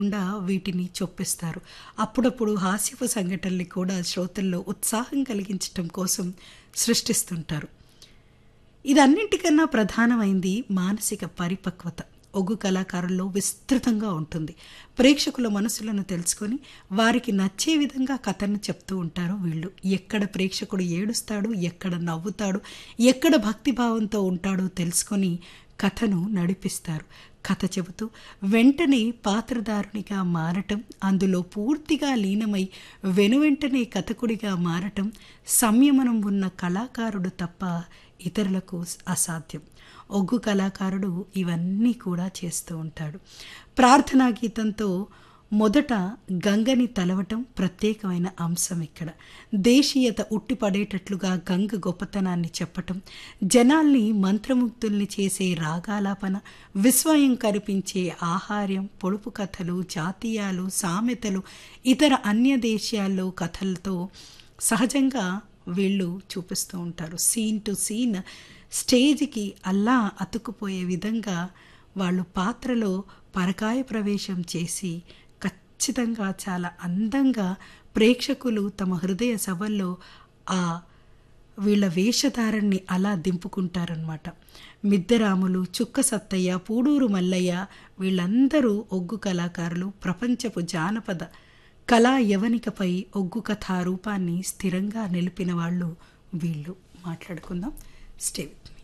గుండా వీటిని చొప్పిస్తారు అప్పుడప్పుడు హాస్యపు సంఘటనల్ని కూడా శ్రోతల్లో ఉత్సాహం కలిగించటం కోసం సృష్టిస్తుంటారు ఇదన్నింటికన్నా ప్రధానమైంది మానసిక పరిపక్వత ఒగ్గు కళాకారుల్లో విస్తృతంగా ఉంటుంది ప్రేక్షకుల మనసులను తెలుసుకొని వారికి నచ్చే విధంగా కథను చెప్తూ ఉంటారు వీళ్ళు ఎక్కడ ప్రేక్షకుడు ఏడుస్తాడు ఎక్కడ నవ్వుతాడు ఎక్కడ భక్తిభావంతో ఉంటాడో తెలుసుకొని కథను నడిపిస్తారు కథ చెబుతూ వెంటనే పాత్రధారునిగా మారటం అందులో పూర్తిగా లీనమై వెనువెంటనే కథకుడిగా మారటం సంయమనం ఉన్న కళాకారుడు తప్ప ఇతరులకు అసాధ్యం ఒగ్గు కళాకారుడు ఇవన్నీ కూడా చేస్తూ ఉంటాడు ప్రార్థనా గీతంతో మొదట గంగని తలవటం ప్రత్యేకమైన అంశం ఇక్కడ దేశీయత ఉట్టిపడేటట్లుగా గంగ గొప్పతనాన్ని చెప్పటం జనాల్ని మంత్రముగ్ధుల్ని చేసే రాగాలాపన విస్మయం కనిపించే ఆహార్యం పొడుపు కథలు జాతీయాలు సామెతలు ఇతర అన్య దేశాల్లో కథలతో సహజంగా వీళ్ళు చూపిస్తూ ఉంటారు సీన్ టు సీన్ స్టేజ్కి అల్లా అతుక్కుపోయే విధంగా వాళ్ళు పాత్రలో పరకాయ ప్రవేశం చేసి ఖచ్చితంగా చాలా అందంగా ప్రేక్షకులు తమ హృదయ సభల్లో ఆ వీళ్ళ వేషధారణని అలా దింపుకుంటారనమాట మిద్దరాములు చుక్క సత్తయ్య పూడూరు మల్లయ్య వీళ్ళందరూ ఒగ్గు కళాకారులు ప్రపంచపు జానపద కళా యవనికపై ఒగ్గు కథా రూపాన్ని స్థిరంగా నిలిపిన వాళ్ళు వీళ్ళు మాట్లాడుకుందాం స్టే విత్ మీ